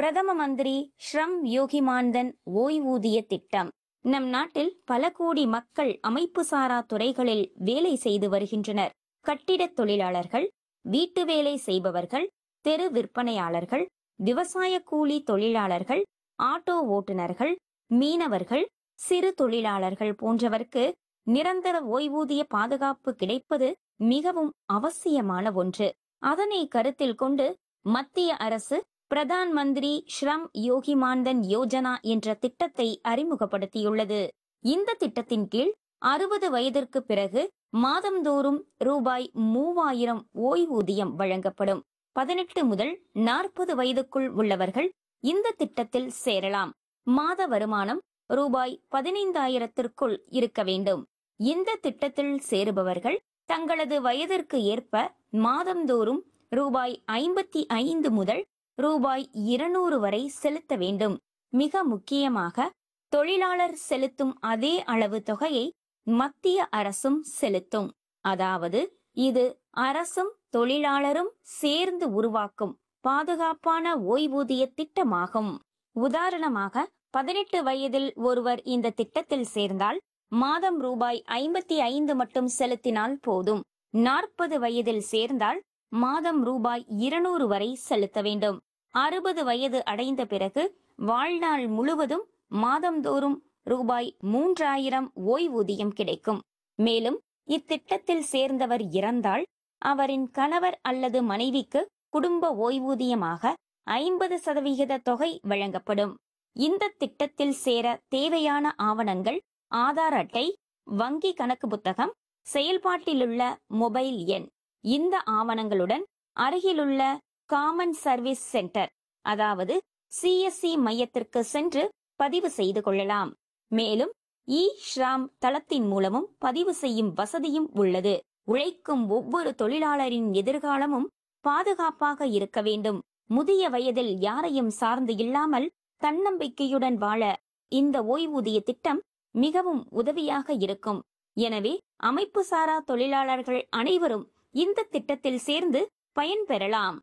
பிரதம மந்திரி ஸ்ரம் யோகி மான்தன் ஓய்வூதிய திட்டம் நம் நாட்டில் பல கோடி மக்கள் அமைப்பு சாரா துறைகளில் வேலை செய்து வருகின்றனர் கட்டிடத் தொழிலாளர்கள் வீட்டு வேலை செய்பவர்கள் தெரு விற்பனையாளர்கள் விவசாய கூலி தொழிலாளர்கள் ஆட்டோ ஓட்டுநர்கள் மீனவர்கள் சிறு தொழிலாளர்கள் போன்றவர்க்கு நிரந்தர ஓய்வூதிய பாதுகாப்பு கிடைப்பது மிகவும் அவசியமான ஒன்று அதனை கருத்தில் கொண்டு மத்திய அரசு பிரதான் மந்திரி ஸ்ரம் யோகி மான்தன் யோஜனா என்ற திட்டத்தை அறிமுகப்படுத்தியுள்ளது இந்த திட்டத்தின் கீழ் அறுபது வயதிற்கு பிறகு மாதந்தோறும் ரூபாய் மூவாயிரம் ஓய்வூதியம் வழங்கப்படும் பதினெட்டு முதல் நாற்பது வயதுக்குள் உள்ளவர்கள் இந்த திட்டத்தில் சேரலாம் மாத வருமானம் ரூபாய் பதினைந்தாயிரத்திற்குள் இருக்க வேண்டும் இந்த திட்டத்தில் சேருபவர்கள் தங்களது வயதிற்கு ஏற்ப மாதந்தோறும் ரூபாய் ஐம்பத்தி ஐந்து முதல் ரூபாய் இருநூறு வரை செலுத்த வேண்டும் மிக முக்கியமாக தொழிலாளர் செலுத்தும் அதே அளவு தொகையை மத்திய அரசும் செலுத்தும் அதாவது இது அரசும் தொழிலாளரும் சேர்ந்து உருவாக்கும் பாதுகாப்பான ஓய்வூதிய திட்டமாகும் உதாரணமாக பதினெட்டு வயதில் ஒருவர் இந்த திட்டத்தில் சேர்ந்தால் மாதம் ரூபாய் ஐம்பத்தி ஐந்து மட்டும் செலுத்தினால் போதும் நாற்பது வயதில் சேர்ந்தால் மாதம் ரூபாய் இருநூறு வரை செலுத்த வேண்டும் அறுபது வயது அடைந்த பிறகு வாழ்நாள் முழுவதும் மாதந்தோறும் ரூபாய் மூன்றாயிரம் ஓய்வூதியம் கிடைக்கும் மேலும் இத்திட்டத்தில் சேர்ந்தவர் இறந்தால் அவரின் கணவர் அல்லது மனைவிக்கு குடும்ப ஓய்வூதியமாக ஐம்பது சதவிகித தொகை வழங்கப்படும் இந்த திட்டத்தில் சேர தேவையான ஆவணங்கள் ஆதார் அட்டை வங்கி கணக்கு புத்தகம் செயல்பாட்டிலுள்ள மொபைல் எண் இந்த ஆவணங்களுடன் அருகிலுள்ள காமன் சர்வீஸ் சென்டர் அதாவது சிஎஸ்சி மையத்திற்கு சென்று பதிவு செய்து கொள்ளலாம் மேலும் இ ஷ்ராம் தளத்தின் மூலமும் பதிவு செய்யும் வசதியும் உள்ளது உழைக்கும் ஒவ்வொரு தொழிலாளரின் எதிர்காலமும் பாதுகாப்பாக இருக்க வேண்டும் முதிய வயதில் யாரையும் சார்ந்து இல்லாமல் தன்னம்பிக்கையுடன் வாழ இந்த ஓய்வூதிய திட்டம் மிகவும் உதவியாக இருக்கும் எனவே அமைப்பு சாரா தொழிலாளர்கள் அனைவரும் இந்த திட்டத்தில் சேர்ந்து பயன்பெறலாம்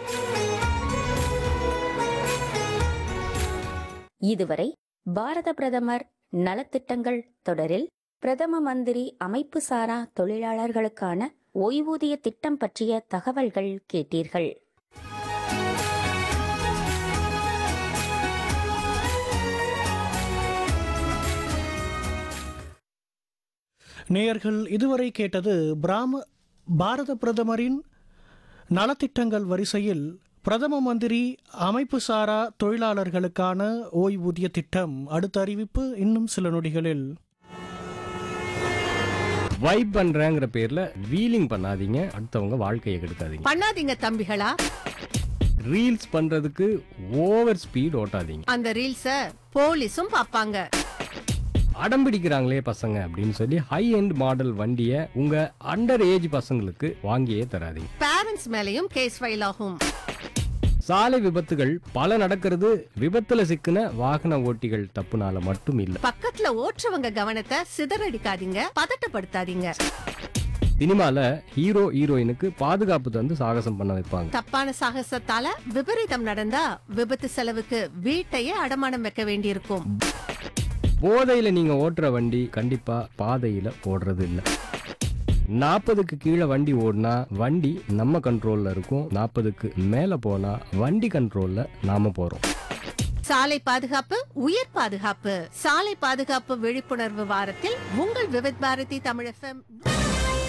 இதுவரை பாரத பிரதமர் நலத்திட்டங்கள் தொடரில் பிரதம மந்திரி அமைப்பு சாரா தொழிலாளர்களுக்கான ஓய்வூதிய திட்டம் பற்றிய தகவல்கள் கேட்டீர்கள் நேயர்கள் இதுவரை கேட்டது பிராம பாரத பிரதமரின் நலத்திட்டங்கள் வரிசையில் பிரதம மந்திரி அமைப்பு சாரா தொழிலாளர்களுக்கான ஓய்வூதிய திட்டம் அடுத்த அறிவிப்பு இன்னும் சில நொடிகளில் வைப் பண்றேங்கிற பேர்ல வீலிங் பண்ணாதீங்க அடுத்தவங்க வாழ்க்கையை கெடுக்காதீங்க பண்ணாதீங்க தம்பிகளா ரீல்ஸ் பண்றதுக்கு ஓவர் ஸ்பீட் ஓட்டாதீங்க அந்த ரீல்ஸ போலீஸும் பாப்பாங்க அடம் பிடிக்கிறாங்களே பசங்க அப்படின்னு சொல்லி ஹை எண்ட் மாடல் வண்டியை உங்க அண்டர் ஏஜ் பசங்களுக்கு வாங்கியே தராதீங்க பேரண்ட்ஸ் மேலயும் கேஸ் ஃபைல் ஆகும் சாலை விபத்துகள் பல நடக்கிறது விபத்துல சிக்கின வாகன ஓட்டிகள் தப்புனால மட்டும் இல்ல பக்கத்துல ஓட்டுறவங்க கவனத்தை சிதறடிக்காதீங்க பதட்டப்படுத்தாதீங்க சினிமால ஹீரோ ஹீரோயினுக்கு பாதுகாப்பு தந்து சாகசம் பண்ண வைப்பாங்க தப்பான சாகசத்தால விபரீதம் நடந்தா விபத்து செலவுக்கு வீட்டையே அடமானம் வைக்க வேண்டியிருக்கும் போதையில நீங்க ஓட்டுற வண்டி கண்டிப்பா பாதையில ஓடுறது இல்ல நாற்பதுக்கு கீழே வண்டி ஓடினா வண்டி நம்ம கண்ட்ரோல்ல இருக்கும் நாற்பதுக்கு மேல போனா வண்டி கண்ட்ரோல்ல நாம போறோம் சாலை பாதுகாப்பு உயிர் பாதுகாப்பு சாலை பாதுகாப்பு விழிப்புணர்வு வாரத்தில் உங்கள் விவித் பாரதி தமிழ் எஃப்எம்